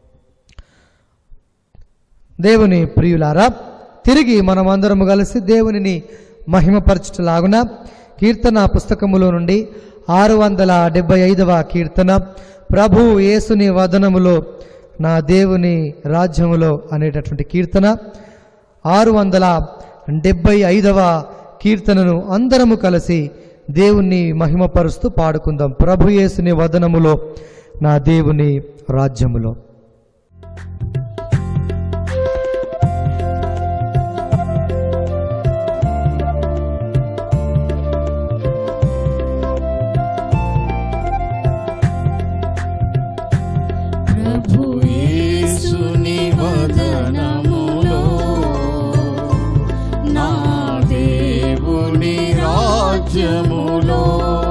దేవుని ప్రియులారా తిరిగి మనమందరము కలిసి దేవునిని మహిమపరచుటలాగున కీర్తన పుస్తకములో నుండి ఆరు వందల డెబ్బై ఐదవ కీర్తన ప్రభు యేసుని వదనములో నా దేవుని రాజ్యములో అనేటటువంటి కీర్తన ఆరు వందల డెబ్బై ఐదవ కీర్తనను అందరము కలిసి దేవుణ్ణి మహిమపరుస్తూ పాడుకుందాం ప్రభు యేసుని వదనములో నా దేవుని రాజ్యములో ప్రభు యేసుని వదనములో నా దేవుని రాజ్యములో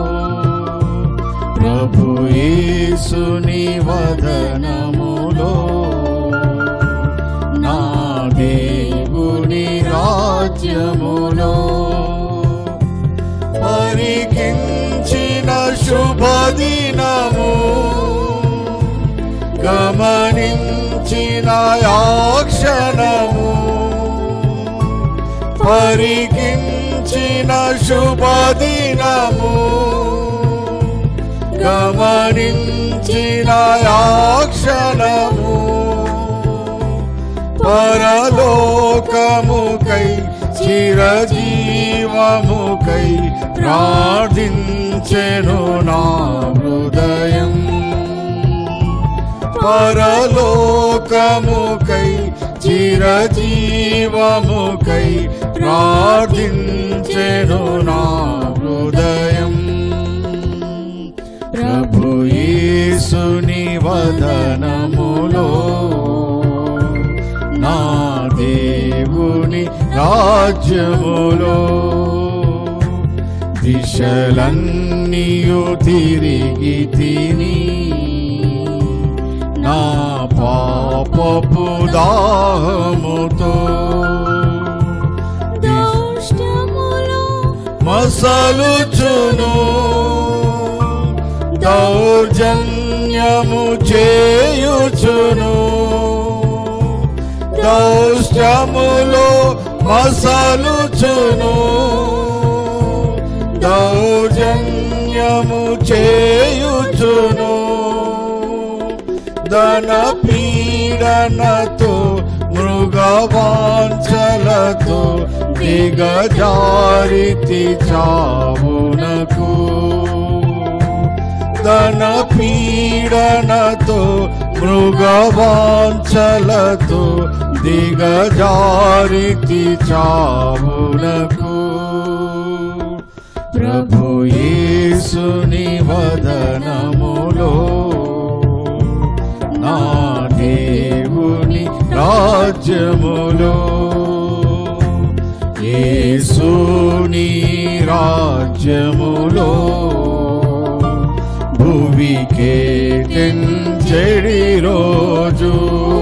ప్రభు యేసుని వదనములో నా దేవుని రాజ్యములో పరికించిన శుభదినము గమనించిన యాక్షణము పరికించిన శుభదినము గమనించిన యాక్షణము పరలోకముకై చిరజీవముకై ప్రార్థించెను నా హృదయం పరలోకముకై చిరజీవముకై ప్రార్థించెను నా హృదయం ప్రభు యేసుని వదనములో నా దేవుని రాజ్యములో దిశలన్నీయు తిరిగి తిని నా పాపపు దాహముతో దౌష్టములో మసలుచును దౌర్జన్యము చేయుచును దౌష్టములో మసలుచును దౌర్జన్యము చేయుచును ధన పీడనతో మృగవాంఛలతో దిగజారితి చావునకు ధన పీడనతో మృగవాంఛలతో దిగజారితి చావునకు ప్రభు యేసుని వదనములో నా దేవుని రాజ్యములో యేసుని రాజ్యములో భువికే తెంచెడి రోజు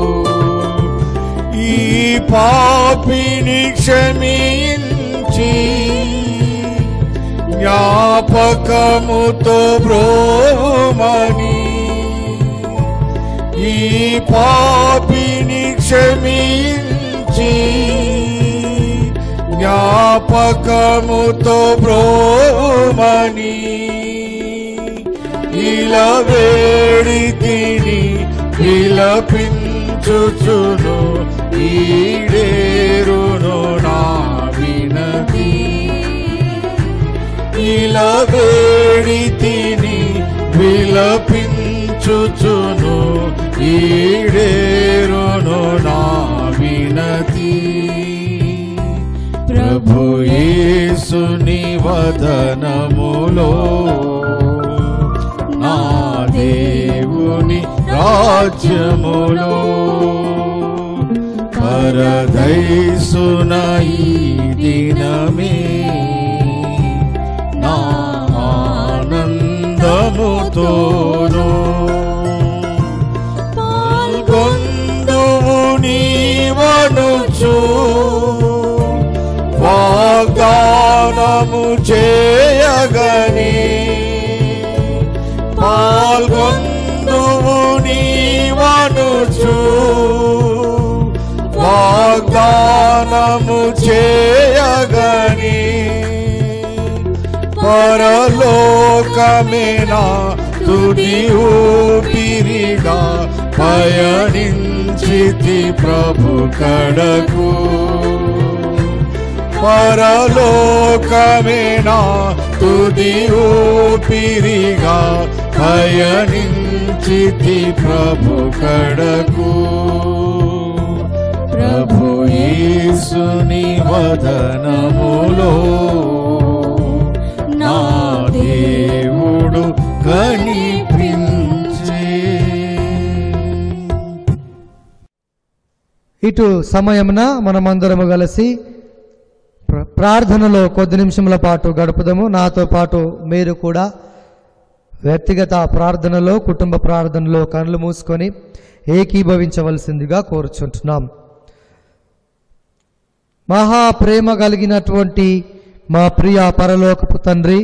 ఈ పాపిని క్షమించి జ్ఞాపకముతో బ్రోమని ఈ పాపిని క్షమించి జ్ఞాపకముతో బ్రోమని ఇలా వేడి తిని విలపించుచును ఈడేరును నా వినతి ఇలా వేడి తిని విలపించుచును ఈడేరును నా వినతి ప్రభు యేసుని వదనములో నా దేవుని రాజ్యములో పరదైసున ఈ దినమే నా ఆనందముతోను పాల్గొందువు నీవనుచు వాగ్దానము చేయగని పాల్గొందువు నీవనుచు వాగ్దానము చేయగని పరలోకమేనా తుది ఊపిరిగా పయనించితి ప్రభు కడకు పరలోకమేనా తుది ఊపిరిగా పయనించితి ప్రభు కడకు ప్రభు యేసుని వదనములో నా దేవుడు కనిపించే ఇటు సమయమున మనమందరము కలిసి ప్ర- ప్రార్థనలో కొద్ది నిమిషముల పాటు గడుపుదాము నాతో పాటు మీరు కూడా వ్యక్తిగత ప్రార్థనలో కుటుంబ ప్రార్థనలో కళ్ళు మూసుకొని ఏకీభవించవలసిందిగా కోరుచుంటున్నాం మహా ప్రేమ కలిగినటువంటి మా ప్రియ పరలోకపు తండ్రి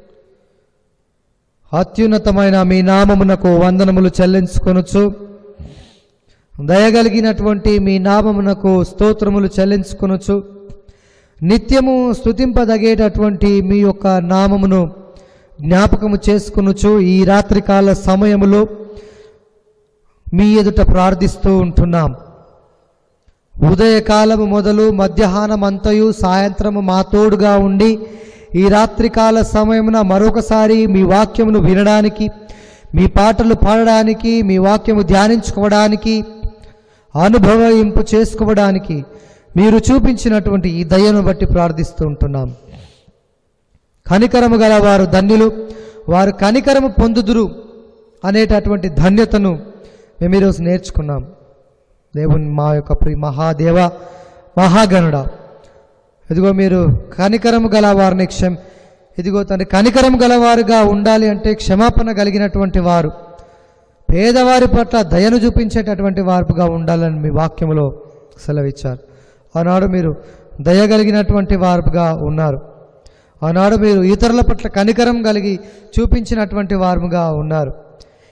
అత్యున్నతమైన మీ నామమునకు వందనములు చెల్లించుకొనుచు దయగలిగినటువంటి మీ నామమునకు స్తోత్రములు చెల్లించుకొనుచు నిత్యము స్తుతింపదగేటటువంటి మీ యొక్క నామమును జ్ఞాపకము చేసుకొనుచు ఈ రాత్రికాల సమయములో మీ ఎదుట ప్రార్థిస్తూ ఉంటున్నాం ఉదయకాలము మొదలు మధ్యాహ్నం అంతయు సాయంత్రము మా తోడుగా ఉండి ఈ రాత్రికాల సమయమున మరొకసారి మీ వాక్యమును వినడానికి మీ పాటలు పాడడానికి మీ వాక్యము ధ్యానించుకోవడానికి అనుభవింపు చేసుకోవడానికి మీరు చూపించినటువంటి ఈ దయను బట్టి ప్రార్థిస్తూ ఉంటున్నాం కనికరము గల వారు ధన్యులు వారు కనికరము పొందుదురు అనేటటువంటి ధన్యతను మేము ఈరోజు నేర్చుకున్నాం దేవుని మా యొక్క ప్రి మహాదేవ మహాగణుడ ఇదిగో మీరు కనికరము గల వారిని క్షమ ఇదిగో తండ్రి కనికరం గలవారుగా ఉండాలి అంటే క్షమాపణ కలిగినటువంటి వారు పేదవారి పట్ల దయను చూపించేటటువంటి వారుగా ఉండాలని మీ వాక్యములో సెలవిచ్చారు ఆనాడు మీరు దయగలిగినటువంటి వారుగా ఉన్నారు ఆనాడు మీరు ఇతరుల పట్ల కనికరం కలిగి చూపించినటువంటి వారుగా ఉన్నారు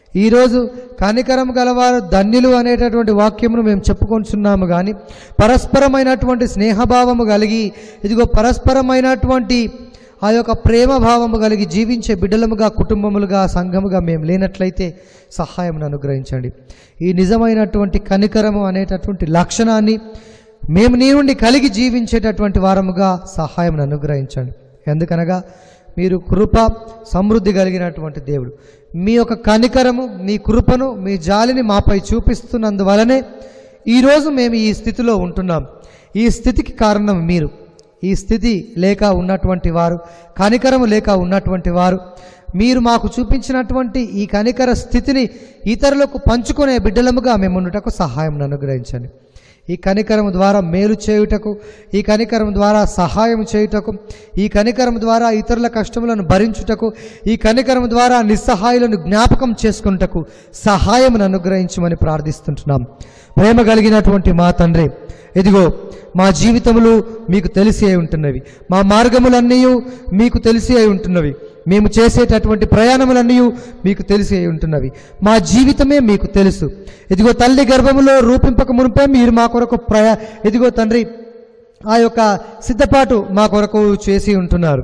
ఈరోజు కనికరం గలవారు ధన్యులు అనేటటువంటి వాక్యమును మేము చెప్పుకొంటున్నాము కానీ పరస్పరమైనటువంటి స్నేహభావము కలిగి ఇదిగో పరస్పరమైనటువంటి ఆ యొక్క ప్రేమ భావము కలిగి జీవించే బిడ్డలముగా కుటుంబములుగా సంఘముగా మేము లేనట్లయితే సహాయం అనుగ్రహించండి ఈ నిజమైనటువంటి కనికరము అనేటటువంటి లక్షణాన్ని మేము నీ నుండి కలిగి జీవించేటటువంటి వారముగా సహాయం అనుగ్రహించండి ఎందుకనగా మీరు కృప సమృద్ధి కలిగినటువంటి దేవుడు మీ యొక్క కనికరము మీ కృపను మీ జాలిని మాపై చూపిస్తున్నందువలనే ఈరోజు మేము ఈ స్థితిలో ఉంటున్నాం ఈ స్థితికి కారణం మీరు ఈ స్థితి లేక ఉన్నటువంటి వారు కనికరము లేక ఉన్నటువంటి వారు మీరు మాకు చూపించినటువంటి ఈ కనికర స్థితిని ఇతరులకు పంచుకునే బిడ్డలముగా మేము ఉండుటకు సహాయం అనుగ్రహించండి ఈ కనికరం ద్వారా మేలు చేయుటకు ఈ కనికరం ద్వారా సహాయం చేయుటకు ఈ కనికరం ద్వారా ఇతరుల కష్టములను భరించుటకు ఈ కనికరం ద్వారా నిస్సహాయులను జ్ఞాపకం చేసుకున్నటకు సహాయం అనుగ్రహించమని ప్రార్థిస్తుంటున్నాం ప్రేమ కలిగినటువంటి మా తండ్రి ఇదిగో మా జీవితములు మీకు తెలిసి అయి ఉంటున్నవి మా మార్గములన్నీ మీకు తెలిసి అయి ఉంటున్నవి మేము చేసేటటువంటి ప్రయాణములన్నీ మీకు తెలిసి అయి ఉంటున్నవి మా జీవితమే మీకు తెలుసు ఇదిగో తల్లి గర్భములో రూపింపక మునిపే మీరు మా కొరకు ప్రయా ఇదిగో తండ్రి ఆ యొక్క సిద్ధపాటు మా కొరకు చేసి ఉంటున్నారు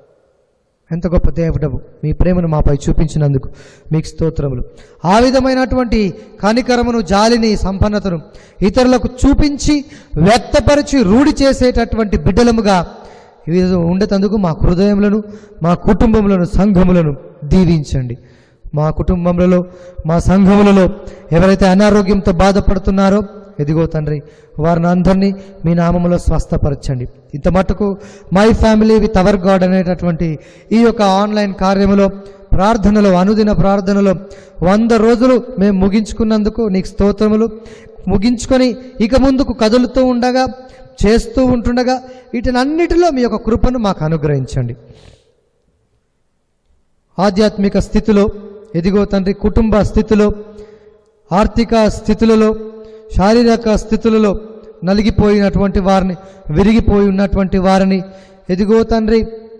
ఎంత గొప్ప దేవుడవు మీ ప్రేమను మాపై చూపించినందుకు మీకు స్తోత్రములు ఆ విధమైనటువంటి కనికరమును జాలిని సంపన్నతను ఇతరులకు చూపించి వ్యక్తపరిచి రూఢి చేసేటటువంటి బిడ్డలముగా ఇది ఉండేటందుకు మా హృదయములను మా కుటుంబములను సంఘములను దీవించండి మా కుటుంబములలో మా సంఘములలో ఎవరైతే అనారోగ్యంతో బాధపడుతున్నారో ఎదిగో తండ్రి వారిని అందరినీ మీ నామములో స్వస్థపరచండి ఇంత మటుకు my family with our God అనేటటువంటి ఈ యొక్క ఆన్లైన్ కార్యములో ప్రార్థనలో అనుదిన ప్రార్థనలో వంద రోజులు మేము ముగించుకున్నందుకు నీకు స్తోత్రములు ముగించుకొని ఇక ముందుకు కదులుతూ ఉండగా చేస్తూ ఉంటుండగా వీటినన్నిటిలో మీ యొక్క కృపను మాకు అనుగ్రహించండి ఆధ్యాత్మిక స్థితిలో ఎదిగో తండ్రి కుటుంబ స్థితిలో ఆర్థిక స్థితులలో శారీరక స్థితులలో నలిగిపోయినటువంటి వారిని విరిగిపోయి ఉన్నటువంటి వారిని ఎదిగో తండ్రి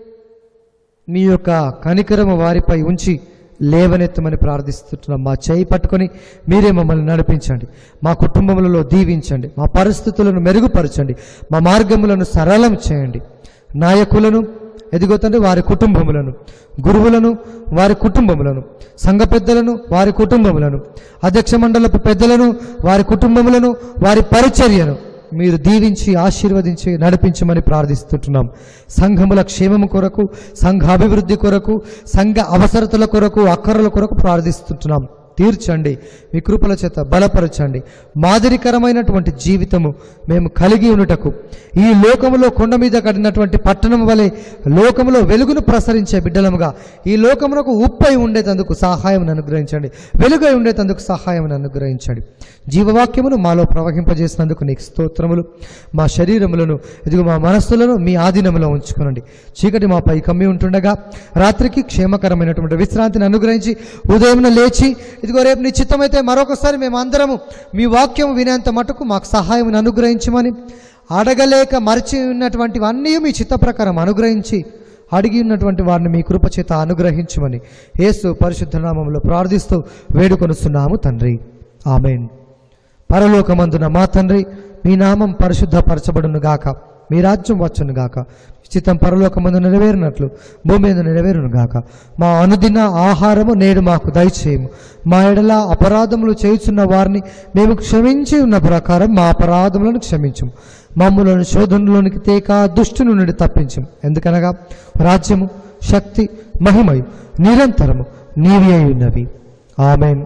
మీ యొక్క కనికరము వారిపై ఉంచి లేవనెత్తమని ప్రార్థిస్తున్నాం మా చేయి పట్టుకొని మీరే మమ్మల్ని నడిపించండి మా కుటుంబములలో దీవించండి మా పరిస్థితులను మెరుగుపరచండి మా మార్గములను సరళం చేయండి నాయకులను ఎదిగో తండ్రి వారి కుటుంబములను గురువులను వారి కుటుంబములను సంఘ పెద్దలను వారి కుటుంబములను అధ్యక్ష మండలపు పెద్దలను వారి కుటుంబములను వారి పరిచర్యను మీరు దీవించి ఆశీర్వదించి నడిపించమని ప్రార్థిస్తుంటున్నాం సంఘముల క్షేమము కొరకు సంఘ అభివృద్ధి కొరకు సంఘ అవసరతల కొరకు అక్కరల కొరకు ప్రార్థిస్తుంటున్నాం తీర్చండి మీ కృపల చేత బలపరచండి మాదిరికరమైనటువంటి జీవితము మేము కలిగి ఉండుటకు ఈ లోకములో కొండ మీద కడినటువంటి పట్టణం వలె లోకములో వెలుగును ప్రసరించే బిడ్డలముగా ఈ లోకమునకు ఉప్పై ఉండేటందుకు సహాయం అనుగ్రహించండి వెలుగై ఉండేటందుకు సహాయం అనుగ్రహించండి జీవవాక్యమును మాలో ప్రవహింపజేసినందుకు నీకు స్తోత్రములు మా శరీరములను ఇదిగో మా మనస్సులను మీ ఆధీనంలో ఉంచుకోనండి చీకటి మాపై కమ్మి ఉంటుండగా రాత్రికి క్షేమకరమైనటువంటి విశ్రాంతిని అనుగ్రహించి ఉదయం లేచి ఇదిగో రేపు నిశ్చితమైతే మరొకసారి మేము అందరము మీ వాక్యం వినేంత మటుకు మాకు సహాయం అనుగ్రహించమని అడగలేక మరిచి ఉన్నటువంటివన్నీ మీ చిత్త ప్రకారం అనుగ్రహించి అడిగి ఉన్నటువంటి వారిని మీ కృప చేత అనుగ్రహించమని యేసు పరిశుద్ధ నామంలో ప్రార్థిస్తూ వేడుకొనుస్తున్నాము తండ్రి ఆమెన్ పరలోకమందున మా తండ్రి మీ నామం పరిశుద్ధపరచబడును గాక మీ రాజ్యం వచ్చును గాక చిత్తం పరలోకమందు నెరవేరినట్లు భూమి మీద నెరవేరును గాక మా అనుదిన ఆహారము నేడు మాకు దయచేయము మా ఎడల అపరాధములు చేయుచున్న వారిని మేము క్షమించి ఉన్న ప్రకారం మా అపరాధములను క్షమించము మమ్ములను శోధనలోనికి తేక దుష్టు నుండి తప్పించము ఎందుకనగా రాజ్యము శక్తి మహిమయు నిరంతరము నీవి అయి ఉన్నవి ఆమెన్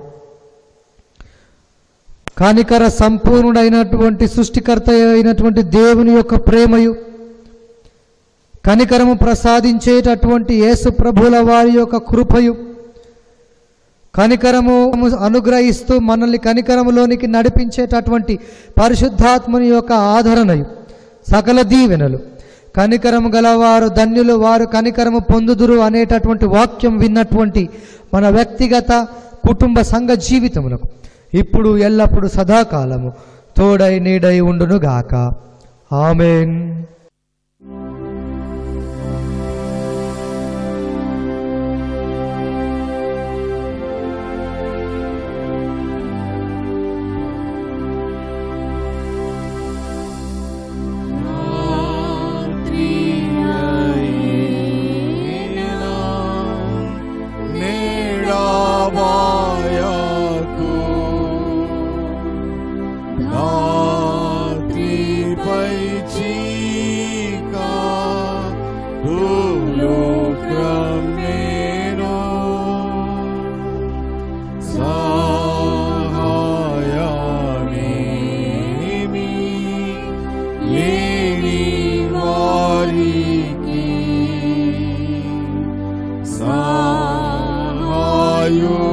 కానికర సంపూర్ణుడైనటువంటి సృష్టికర్త అయినటువంటి దేవుని యొక్క ప్రేమయు కనికరము ప్రసాదించేటటువంటి యేసు ప్రభుల వారి యొక్క కృపయు కనికరము అనుగ్రహిస్తూ మనల్ని కనికరములోనికి నడిపించేటటువంటి పరిశుద్ధాత్మని యొక్క ఆదరణయు సకల దీవెనలు కనికరము గలవారు ధన్యులు వారు కనికరము పొందుదురు అనేటటువంటి వాక్యం విన్నటువంటి మన వ్యక్తిగత కుటుంబ సంఘ జీవితములకు ఇప్పుడు ఎల్లప్పుడు సదాకాలము తోడై నీడై ఉండును గాక ఆమెన్ ఆయువు